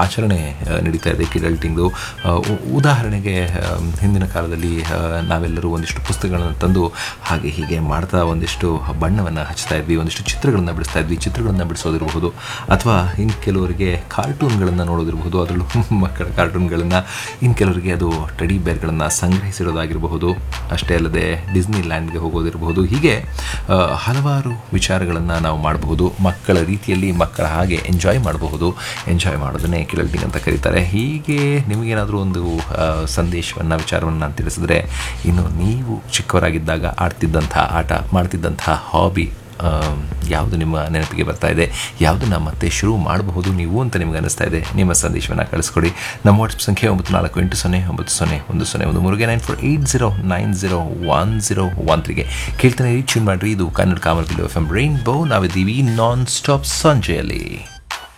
ಆಚರಣೆ ಆ, ನಡೀತಾ ಇದೆ ಕಿಡಲ್ಟಿಂಗ್ದು ಆ, ಉ- ಉದಾಹರಣೆಗೆ ಆ, ಹಿಂದಿನ ಕಾಲದಲ್ಲಿ ಆ, ನಾವೆಲ್ಲರೂ ಒಂದಿಷ್ಟು ಪುಸ್ತಕಗಳನ್ನು ತಂದು ಹಾಗೆ ಹೀಗೆ ಮಾಡ್ತಾ ಒಂದಿಷ್ಟು ಬಣ್ಣವನ್ನು ಹಚ್ತಾ ಇದ್ವಿ ಒಂದಿಷ್ಟು ಚಿತ್ರಗಳನ್ನು ಬಿಡಿಸ್ತಾ ಇದ್ವಿ ಚಿತ್ರಗಳನ್ನು ಬಿಡಿಸೋದಿರಬಹುದು ಅಥವಾ ಇನ್ನು ಕೆಲವರಿಗೆ ಕಾರ್ಟೂನ್ಗಳನ್ನು ನೋಡೋದಿರಬಹುದು ಅದರಲ್ಲೂ ಮಕ್ಕಳ ಕಾರ್ಟೂನ್ಗಳನ್ನು ಇನ್ನು ಕೆಲವರಿಗೆ ಅದು ಟೆಡಿ ಬೇರ್ಗಳನ್ನು ಸಂಗ್ರಹಿಸಿರೋದಾಗಿರಬಹುದು ಅಷ್ಟೇ ಅಲ್ಲದೆ ಡಿಸ್ನಿ ಲ್ಯಾಂಡ್ಗೆ ಹೋಗೋದಿರಬಹುದು ಹೀಗೆ ಆ, ಹಲವಾರು ವಿಚಾರಗಳನ್ನು ನಾವು ಮಾಡಬಹುದು ಮಕ್ಕಳ ರೀತಿಯಲ್ಲಿ ಮಕ್ಕಳ ಹಾಗೆ ಎಂಜಾಯ್ ಮಾಡಬಹುದು ಎಂಜಾಯ್ ಮಾಡೋದನ್ನೇ ಕಿಳಲ್ಟಿಂಗ್ ಅಂತ ಕರೀತಾರೆ ಹೀಗೆ ನಿಮಗೇನಾದರೂ ಒಂದು ಸಂದೇಶವನ್ನು ವಿಚಾರವನ್ನು ತಿಳಿಸಿದ್ರೆ ಇನ್ನು ನೀವು ಚಿಕ್ಕವರಾಗಿದ್ದಾಗ ಆಡ್ತಿದ್ದಂಥ ಆಟ ಮಾಡ್ತಿದ್ದಂಥ ಹಾಬಿ ಯಾವುದು ನಿಮ್ಮ ನೆನಪಿಗೆ ಬರ್ತಾ ಇದೆ ಯಾವುದನ್ನು ಮತ್ತೆ ಶುರು ಮಾಡಬಹುದು ನೀವು ಅಂತ ನಿಮ್ಗೆ ಅನಿಸ್ತಾ ಇದೆ ನಿಮ್ಮ ಸಂದೇಶವನ್ನು ಕಳಿಸ್ಕೊಡಿ ನಮ್ಮ ವಾಟ್ಸಪ್ ಸಂಖ್ಯೆ ಒಂಬತ್ತು ನಾಲ್ಕು ಎಂಟು ಸೊನ್ನೆ ಒಂಬತ್ತು ಸೊನ್ನೆ ಒಂದು ಸೊನ್ನೆ ಒಂದು ಮೂರುಗೆ nine four eight zero nine zero one zero one ತ್ರೀಗೆ ಕೇಳ್ತಾನೆ ರೀಚ್ ಮಾಡ್ರಿ ಇದು ಕನ್ನಡ ಕಾಮರ್ಬಿಲ್ ಎಫ್ ಎಂ ರೈನ್ ಬೋ ನಾವಿದ್ದೀವಿ ನಾನ್ ಸ್ಟಾಪ್ ಸಂಜೆಯಲ್ಲಿ